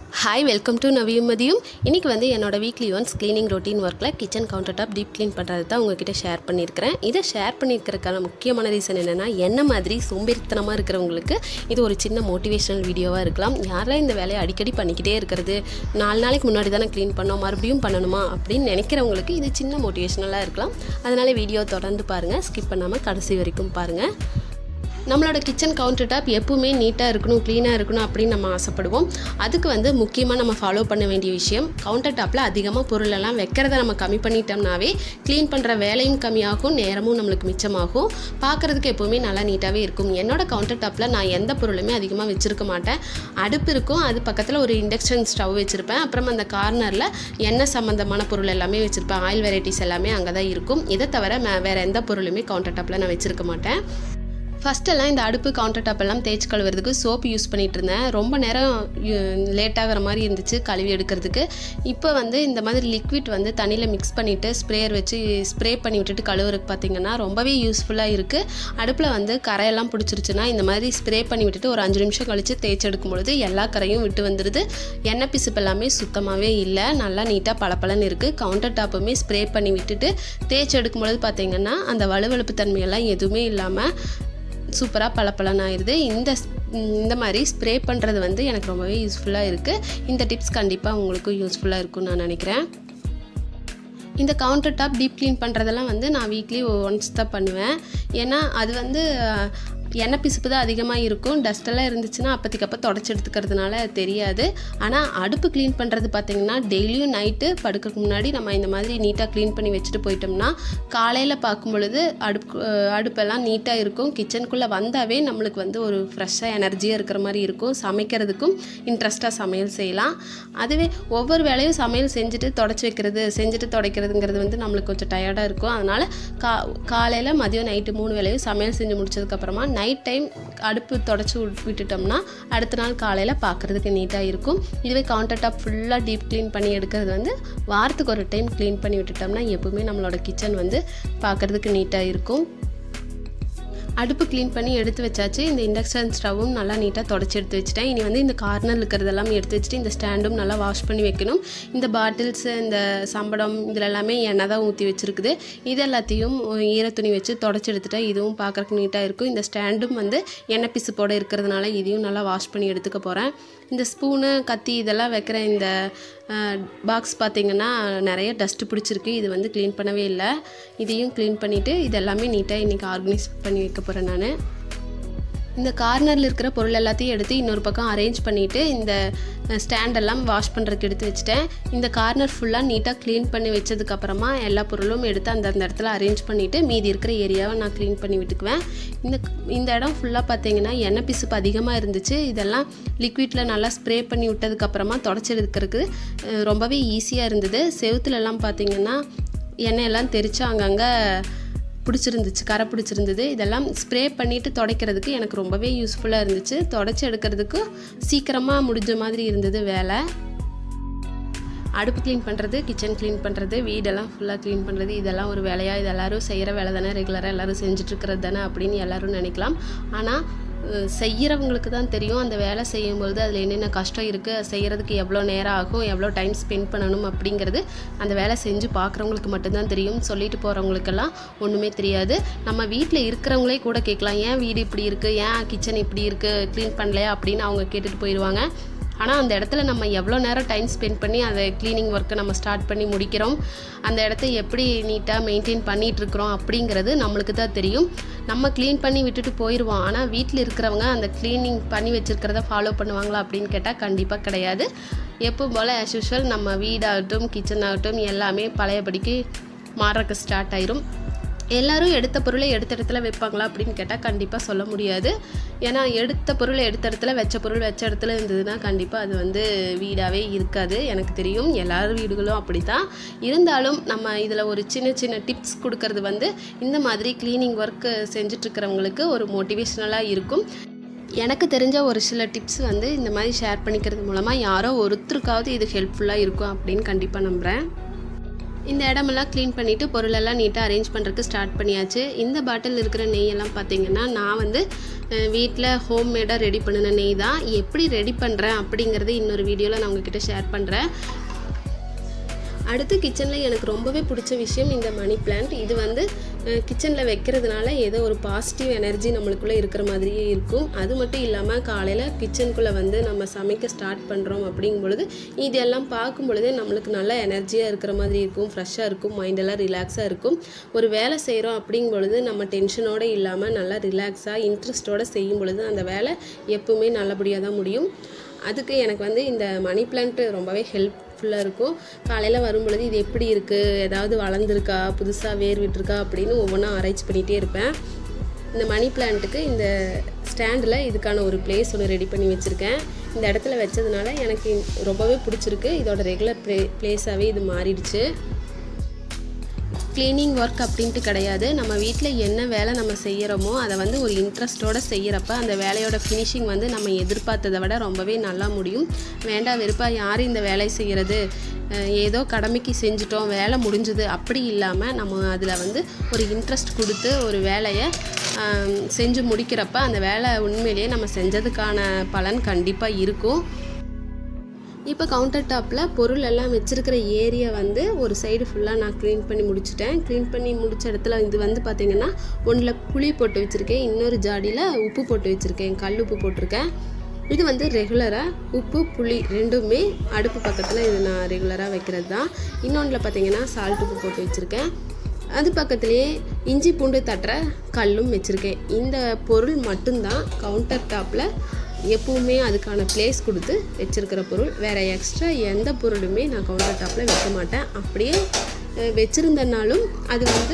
hi welcome to நவியுமதியும் இன்றைக்கி வந்து என்னோட வீக்லி ஒன்ஸ் க்ளீனிங் ரொட்டீன் ஒர்க்கில் kitchen counter top deep clean பண்ணுறது தான் உங்ககிட்ட ஷேர் பண்ணியிருக்கிறேன் இதை ஷேர் பண்ணியிருக்கிறதுக்கான முக்கியமான ரீசன் என்னென்னா என்ன மாதிரி சோம்பேறித்தனமாக இருக்கிறவங்களுக்கு இது ஒரு சின்ன மோட்டிவேஷனல் வீடியோவாக இருக்கலாம் யாரெல்லாம் இந்த வேலையை அடிக்கடி பண்ணிக்கிட்டே இருக்கிறது நாலு நாளைக்கு முன்னாடி தானே க்ளீன் பண்ணோம் மறுபடியும் பண்ணணுமா அப்படின்னு நினைக்கிறவங்களுக்கு இது சின்ன மோட்டிவேஷனலாக இருக்கலாம் அதனால் வீடியோ தொடர்ந்து பாருங்கள் ஸ்கிப் பண்ணாமல் கடைசி வரைக்கும் பாருங்கள் நம்மளோட கிச்சன் கவுண்டர் டாப் எப்பவுமே நீட்டாக இருக்கணும் க்ளீனாக இருக்கணும் அப்படின்னு நம்ம ஆசைப்படுவோம் அதுக்கு வந்து முக்கியமாக நம்ம ஃபாலோ பண்ண வேண்டிய விஷயம் கவுண்டர் டாப்பில் அதிகமாக பொருளெல்லாம் வைக்கிறத நம்ம கம்மி பண்ணிட்டோம்னாவே க்ளீன் பண்ணுற வேலையும் கம்மியாகும் நேரமும் நம்மளுக்கு மிச்சமாகும் பார்க்குறதுக்கு எப்போவுமே நல்லா நீட்டாகவே இருக்கும் என்னோட கவுண்டர் டாப்பில் நான் எந்த பொருளுமே அதிகமாக வச்சுருக்க மாட்டேன் அடுப்பு இருக்கும் அது பக்கத்தில் ஒரு இண்டக்ஷன் ஸ்டவ் வச்சுருப்பேன் அப்புறம் அந்த கார்னரில் எண்ணெய் சம்மந்தமான பொருள் எல்லாமே வச்சுருப்பேன் ஆயில் வெரைட்டிஸ் எல்லாமே அங்கே தான் இருக்கும் இதை தவிர மே- வேறு எந்த பொருளுமே கவுண்டர் டாப்பில் நான் வச்சுருக்க மாட்டேன் ஃபஸ்ட்டெல்லாம் இந்த அடுப்பு கவுண்டர் டாப் எல்லாம் தேய்ச்சி கழுவுறதுக்கு சோப்பு யூஸ் பண்ணிட்டு இருந்தேன் ரொம்ப நேரம் லேட் ஆகிற மாதிரி இருந்துச்சு கழுவி எடுக்கிறதுக்கு இப்போ வந்து இந்த மாதிரி லிக்விட் வந்து தண்ணியில் மிக்ஸ் பண்ணிவிட்டு ஸ்ப்ரேயர் வச்சு ஸ்ப்ரே பண்ணி விட்டுட்டு கழுவுறதுக்கு பார்த்தீங்கன்னா ரொம்பவே யூஸ்ஃபுல்லாக இருக்குது அடுப்பில் வந்து கரையெல்லாம் பிடிச்சிருச்சுன்னா இந்த மாதிரி ஸ்ப்ரே பண்ணி விட்டுட்டு ஒரு அஞ்சு நிமிஷம் கழித்து தேய்ச்சி எடுக்கும் பொழுது எல்லா கரையும் விட்டு வந்துடுது எண்ணெய் பிசுப்பு எல்லாமே சுத்தமாகவே இல்லை நல்லா நீட்டாக பளபளன்னு இருக்குது கவுண்டர் டாப்புமே ஸ்ப்ரே பண்ணி விட்டுட்டு தேய்ச்சி எடுக்கும் பொழுது பார்த்தீங்கன்னா அந்த வலுவழுப்பு தன்மையெல்லாம் எதுவுமே இல்லாமல் சூப்பராக பளபளன்னு ஆயிடுது இந்த ஸ்- இந்த மாதிரி ஸ்ப்ரே பண்ணுறது வந்து எனக்கு ரொம்பவே யூஸ்ஃபுல்லாக இருக்குது இந்த டிப்ஸ் கண்டிப்பாக உங்களுக்கும் யூஸ்ஃபுல்லாக இருக்கும்னு நான் நினைக்கிறேன் இந்த கவுண்டர் டாப் டீப் க்ளீன் பண்ணுறதெல்லாம் வந்து நான் வீக்லி ஒன்ஸ் தான் பண்ணுவேன் ஏன்னா அது வந்து அஹ், எண்ணெய் பிசுப்பு தான் அதிகமாக இருக்கும் டஸ்டெல்லாம் இருந்துச்சுன்னா அப்போதைக்கு அப்போ தொடச்சி எடுத்துக்கிறதுனால தெரியாது ஆனால் அடுப்பு க்ளீன் பண்ணுறது பார்த்திங்கன்னா டெய்லியும் நைட்டு படுக்கிறதுக்கு முன்னாடி நம்ம இந்த மாதிரி நீட்டாக க்ளீன் பண்ணி வச்சுட்டு போயிட்டோம்னா காலையில் பார்க்கும் பொழுது அடுப்பு அஹ், அடுப்பெல்லாம் நீட்டாக இருக்கும் கிச்சனுக்குள்ளே வந்தாவே நம்மளுக்கு வந்து ஒரு ஃப்ரெஷ்ஷாக எனர்ஜியாக இருக்கிற மாதிரி இருக்கும் சமைக்கிறதுக்கும் இன்ட்ரெஸ்ட்டாக சமையல் செய்யலாம் அதுவே ஒவ்வொரு வேலையும் சமையல் செஞ்சுட்டு தொடச்சி வைக்கிறது செஞ்சுட்டு துடைக்கிறதுங்கிறது வந்து நம்மளுக்கு கொஞ்சம் டயர்டாக இருக்கும் அதனால் கா காலையில் மதியம் நைட்டு மூணு வேலையும் சமையல் செஞ்சு முடிச்சதுக்கப்புறமா நைட் டைம் அடுப்பு தொடச்சி விட்டுட்டோம்னா அடுத்த நாள் காலையில் பார்க்குறதுக்கு நீட்டாக இருக்கும் இதுவே கவுண்டர் டாப் ஃபுல்லாக டீப் க்ளீன் பண்ணி எடுக்கிறது வந்து வாரத்துக்கு ஒரு டைம் க்ளீன் பண்ணி விட்டுட்டோம்னா எப்பவுமே நம்மளோட கிச்சன் வந்து பார்க்குறதுக்கு நீட்டாக இருக்கும் அடுப்பு க்ளீன் பண்ணி எடுத்து வச்சாச்சு இந்த இண்டக்ஷன் ஸ்டவ்வும் நல்லா நீட்டாக தொடச்சி எடுத்து வச்சுட்டேன் இனி வந்து இந்த கார்னர் இருக்கிறதெல்லாம் எடுத்து வச்சுட்டு இந்த ஸ்டாண்டும் நல்லா வாஷ் பண்ணி வைக்கணும் இந்த பாட்டில்ஸ் இந்த சம்படம் இதில் எல்லாமே எண்ணெய் தான் ஊற்றி வச்சுருக்குது இது எல்லாத்தையும் ஈரத்துணி வச்சு தொடச்சி எடுத்துட்டா இதுவும் பார்க்குறக்கு நீட்டாக இருக்கும் இந்த ஸ்டாண்டும் வந்து எண்ணெய் பிசுப்போடு இருக்கிறதுனால இதையும் நல்லா வாஷ் பண்ணி எடுத்துக்க போகிறேன் இந்த ஸ்பூனு கத்தி இதெல்லாம் வைக்கிற இந்த பாக்ஸ் பார்த்தீங்கன்னா நிறைய டஸ்ட்டு பிடிச்சிருக்கு இது வந்து க்ளீன் பண்ணவே இல்லை இதையும் க்ளீன் பண்ணிவிட்டு இது எல்லாமே நீட்டாக இன்றைக்கி ஆர்கனைஸ் பண்ணி வைக்க போகிறேன் நான் இந்த கார்னரில் இருக்கிற பொருள் எல்லாத்தையும் எடுத்து இன்னொரு பக்கம் அரேஞ்ச் பண்ணிவிட்டு இந்த ஸ்டாண்டெல்லாம் வாஷ் பண்ணுறதுக்கு எடுத்து வச்சுட்டேன் இந்த கார்னர் ஃபுல்லாக நீட்டாக க்ளீன் பண்ணி வச்சதுக்கப்புறமா எல்லா பொருளும் எடுத்து அந்த அந்த இடத்துல அரேஞ்ச் பண்ணிவிட்டு மீதி இருக்கிற ஏரியாவை நான் க்ளீன் பண்ணி விட்டுக்குவேன் இந்த இந்த இடம் ஃபுல்லாக பார்த்தீங்கன்னா எண்ணெய் பிசுப்பு அதிகமாக இருந்துச்சு இதெல்லாம் லிக்விடில் நல்லா ஸ்ப்ரே பண்ணி விட்டதுக்கப்புறமா தொடச்சி எடுக்கிறதுக்கு அஹ், ரொம்பவே ஈஸியாக இருந்தது செவுத்துலலாம் பார்த்தீங்கன்னா எண்ணெயெல்லாம் தெரித்து அங்கங்கே பிடிச்சிருந்துச்சு கரை பிடிச்சிருந்தது இதெல்லாம் ஸ்ப்ரே பண்ணிவிட்டு துடைக்கிறதுக்கு எனக்கு ரொம்பவே யூஸ்ஃபுல்லாக இருந்துச்சு தொடச்சி எடுக்கிறதுக்கு சீக்கிரமாக முடிஞ்ச மாதிரி இருந்தது வேலை அடுப்பு க்ளீன் பண்ணுறது கிச்சன் க்ளீன் பண்ணுறது வீடெல்லாம் ஃபுல்லாக க்ளீன் பண்ணுறது இதெல்லாம் ஒரு வேலையாக இது எல்லாரும் செய்கிற வேலை தானே ரெகுலராக எல்லாரும் செஞ்சுட்ருக்கிறது தானே அப்படின்னு எல்லாரும் நினைக்கலாம் ஆனால் செய்கிறவங்களுக்கு தான் தெரியும் அந்த வேலை செய்யும்பொழுது அதில் என்னென்ன கஷ்டம் இருக்குது செய்கிறதுக்கு எவ்வளோ நேரம் ஆகும் எவ்வளோ டைம் ஸ்பெண்ட் பண்ணணும் அப்படிங்கிறது அந்த வேலை செஞ்சு பார்க்குறவங்களுக்கு மட்டும்தான் தெரியும் சொல்லிட்டு போகிறவங்களுக்கெல்லாம் ஒன்றுமே தெரியாது நம்ம வீட்டில் இருக்கிறவங்களே கூட கேட்கலாம் ஏன் வீடு இப்படி இருக்குது ஏன் கிச்சன் இப்படி இருக்குது க்ளீன் பண்ணலையா அப்படின்னு அவங்க கேட்டுட்டு போயிடுவாங்க ஆனால் அந்த இடத்துல நம்ம எவ்வளோ நேரம் டைம் ஸ்பெண்ட் பண்ணி அதை க்ளீனிங் ஒர்க்கை நம்ம ஸ்டார்ட் பண்ணி முடிக்கிறோம் அந்த இடத்த எப்படி நீட்டாக மெயின்டைன் பண்ணிட்டு இருக்கிறோம் அப்படிங்கிறது நம்மளுக்கு தான் தெரியும் நம்ம க்ளீன் பண்ணி விட்டுட்டு போயிடுவோம் ஆனால் வீட்டில் இருக்கிறவங்க அந்த க்ளீனிங் பண்ணி வச்சுருக்கிறத ஃபாலோ பண்ணுவாங்களா அப்படின்னு கேட்டால் கண்டிப்பாக கிடையாது எப்பவும் போல் ஆஸ் யூஷுவல் நம்ம வீடாகட்டும் கிச்சன் ஆகட்டும் எல்லாமே பழையபடிக்கு மாறக்க ஸ்டார்ட் ஆயிரும் எல்லாரும் எடுத்த பொருளை எடுத்த இடத்துல வைப்பாங்களா அப்படின்னு கேட்டால் கண்டிப்பாக சொல்ல முடியாது ஏன்னா எடுத்த பொருளை எடுத்த இடத்துல வச்ச பொருள் வச்ச இடத்துல இருந்ததுன்னா கண்டிப்பாக அது வந்து வீடாகவே இருக்காது எனக்கு தெரியும் எல்லார் வீடுகளும் அப்படி தான் இருந்தாலும் நம்ம இதில் ஒரு சின்ன சின்ன டிப்ஸ் கொடுக்கறது வந்து இந்த மாதிரி க்ளீனிங் ஒர்க்கு செஞ்சிட்ருக்கிறவங்களுக்கு ஒரு மோட்டிவேஷ்னலாக இருக்கும் எனக்கு தெரிஞ்ச ஒரு சில டிப்ஸ் வந்து இந்த மாதிரி ஷேர் பண்ணிக்கிறது மூலமாக யாரோ ஒருத்தருக்காவது இது ஹெல்ப்ஃபுல்லாக இருக்கும் அப்படின்னு கண்டிப்பாக நம்புகிறேன் இந்த இடமெல்லாம் க்ளீன் பண்ணிவிட்டு பொருளெல்லாம் நீட்டாக அரேஞ்ச் பண்ணுறதுக்கு ஸ்டார்ட் பண்ணியாச்சு இந்த பாட்டில் இருக்கிற நெய்யெல்லாம் பார்த்தீங்கன்னா நான் வந்து வீட்டில் ஹோம் மேடாக ரெடி பண்ணின நெய் தான் எப்படி ரெடி பண்ணுறேன் அப்படிங்கிறது இன்னொரு வீடியோவில் நான் உங்ககிட்ட ஷேர் பண்ணுறேன் அடுத்து கிச்சனில் எனக்கு ரொம்பவே பிடிச்ச விஷயம் இந்த மணி பிளான்ட் இது வந்து கிச்சனில் வைக்கிறதுனால ஏதோ ஒரு பாசிட்டிவ் எனர்ஜி நம்மளுக்குள்ளே இருக்கிற மாதிரியே இருக்கும் அது மட்டும் இல்லாமல் காலையில் கிச்சனுக்குள்ளே வந்து நம்ம சமைக்க ஸ்டார்ட் பண்ணுறோம் அப்படிங்கும் பொழுது இதெல்லாம் பார்க்கும் பொழுதே நம்மளுக்கு நல்ல எனர்ஜியாக இருக்கிற மாதிரி இருக்கும் ஃப்ரெஷ்ஷாக இருக்கும் மைண்டெல்லாம் ரிலாக்ஸாக இருக்கும் ஒரு வேலை செய்கிறோம் அப்படிங்கும் பொழுது நம்ம டென்ஷனோடு இல்லாமல் நல்லா ரிலாக்ஸாக இன்ட்ரெஸ்ட்டோடு செய்யும் பொழுது அந்த வேலை எப்பவுமே நல்லபடியாக தான் முடியும் அதுக்கு எனக்கு வந்து இந்த மணி பிளான்ட் ரொம்பவே ஹெல்ப்ஃபுல்லாக இருக்கும் காலையில் வரும் பொழுது இது எப்படி இருக்குது ஏதாவது வளர்ந்துருக்கா புதுசாக வேர் விட்டுருக்கா அப்படின்னு ஒவ்வொன்றா ஆராய்ச்சி பண்ணிகிட்டே இருப்பேன் இந்த மணி பிளான்ட்டுக்கு இந்த ஸ்டாண்டில் இதுக்கான ஒரு பிளேஸ் ஒன்று ரெடி பண்ணி வச்சுருக்கேன் இந்த இடத்துல வச்சதுனால எனக்கு ரொம்பவே பிடிச்சிருக்கு இதோட ரெகுலர் ப்ளே பிளேஸாகவே இது மாறிடுச்சு க்ளீனிங் ஒர்க் அப்படின்ட்டு கிடையாது நம்ம வீட்டில் என்ன வேலை நம்ம செய்கிறோமோ அதை வந்து ஒரு இன்ட்ரெஸ்ட்டோடு செய்கிறப்ப அந்த வேலையோட ஃபினிஷிங் வந்து நம்ம எதிர்பார்த்ததை விட ரொம்பவே நல்லா முடியும் வேண்டாம் வெறுப்பாக யார் இந்த வேலையை செய்கிறது ஏதோ கடமைக்கு செஞ்சுட்டோம் வேலை முடிஞ்சுது அப்படி இல்லாமல் நம்ம அதில் வந்து ஒரு இன்ட்ரெஸ்ட் கொடுத்து ஒரு வேலையை செஞ்சு முடிக்கிறப்ப அந்த வேலை உண்மையிலேயே நம்ம செஞ்சதுக்கான பலன் கண்டிப்பாக இருக்கும் இப்போ கவுண்டர் டாப்பில் பொருள் எல்லாம் வச்சுருக்கிற ஏரியா வந்து ஒரு சைடு ஃபுல்லாக நான் க்ளீன் பண்ணி முடிச்சிட்டேன் க்ளீன் பண்ணி முடித்த இடத்துல இது வந்து பார்த்திங்கன்னா ஒன்றில் புளி போட்டு வச்சுருக்கேன் இன்னொரு ஜாடியில் உப்பு போட்டு வச்சுருக்கேன் கல் உப்பு போட்டிருக்கேன் இது வந்து ரெகுலராக உப்பு புளி ரெண்டுமே அடுப்பு பக்கத்தில் இது நான் ரெகுலராக வைக்கிறது தான் இன்னொன்றில் பார்த்திங்கன்னா சால்ட் உப்பு போட்டு வச்சுருக்கேன் அது பக்கத்துலேயே இஞ்சி பூண்டு தட்டுற கல்லும் வச்சுருக்கேன் இந்த பொருள் மட்டும்தான் கவுண்டர் டாப்பில் எப்பவுமே அதுக்கான பிளேஸ் கொடுத்து வச்சுருக்கிற பொருள் வேறு எக்ஸ்ட்ரா எந்த பொருளுமே நான் கவுண்டர் டாப்பில் வைக்க மாட்டேன் அப்படியே வச்சுருந்தனாலும் அது வந்து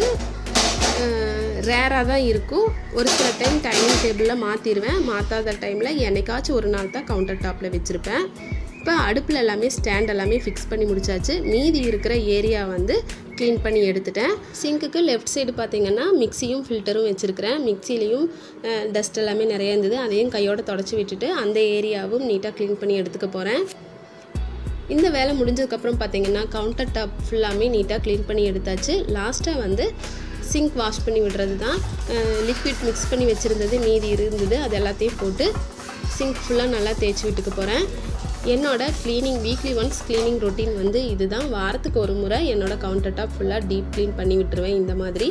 ரேராக தான் இருக்கும் ஒரு சில டைம் டைனிங் டேபிளில் மாற்றிடுவேன் மாற்றாத டைமில் என்னைக்காச்சும் ஒரு நாள் தான் கவுண்டர் டாப்பில் வச்சுருப்பேன் இப்போ அடுப்பில் எல்லாமே ஸ்டாண்ட் எல்லாமே ஃபிக்ஸ் பண்ணி முடிச்சாச்சு மீதி இருக்கிற ஏரியா வந்து க்ளீன் பண்ணி எடுத்துட்டேன் சிங்க்குக்கு லெஃப்ட் சைடு பார்த்தீங்கன்னா மிக்சியும் ஃபில்டரும் வச்சுருக்கிறேன் மிக்சிலையும் டஸ்ட் எல்லாமே நிறைய இருந்தது அதையும் கையோடு தொடச்சி விட்டுட்டு அந்த ஏரியாவும் நீட்டாக க்ளீன் பண்ணி எடுத்துக்க போகிறேன் இந்த வேலை முடிஞ்சதுக்கப்புறம் பார்த்தீங்கன்னா கவுண்டர் டாப் ஃபுல்லாமே நீட்டாக க்ளீன் பண்ணி எடுத்தாச்சு லாஸ்ட்டாக வந்து சிங்க் வாஷ் பண்ணி விடுறது தான் லிக்விட் மிக்ஸ் பண்ணி வச்சுருந்தது மீதி இருந்தது அது எல்லாத்தையும் போட்டு சிங்க் ஃபுல்லாக நல்லா தேய்ச்சி விட்டுக்க போகிறேன் என்னோட cleaning weekly once cleaning routine வந்து இதுதான் வாரத்துக்கு ஒரு முறை என்னோட கவுண்டர் டாப் ஃபுல்லாக டீப் க்ளீன் பண்ணி விட்டுருவேன் இந்த மாதிரி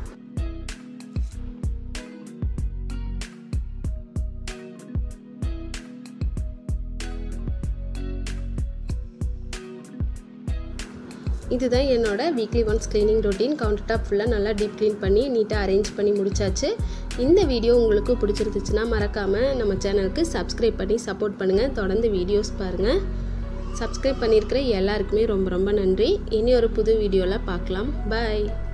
இதுதான் என்னோட weekly once cleaning routine counter top ஃபுல்லாக நல்லா டீப் க்ளீன் பண்ணி நீட்டாக அரேஞ்ச் பண்ணி முடிச்சாச்சு இந்த வீடியோ உங்களுக்கு பிடிச்சிருந்துச்சுன்னா மறக்காமல் நம்ம சேனலுக்கு சப்ஸ்கிரைப் பண்ணி சப்போர்ட் பண்ணுங்கள் தொடர்ந்து வீடியோஸ் பாருங்கள் சப்ஸ்கிரைப் பண்ணியிருக்கிற எல்லாருக்குமே ரொம்ப ரொம்ப நன்றி இனி ஒரு புது வீடியோவில் பார்க்கலாம் பாய்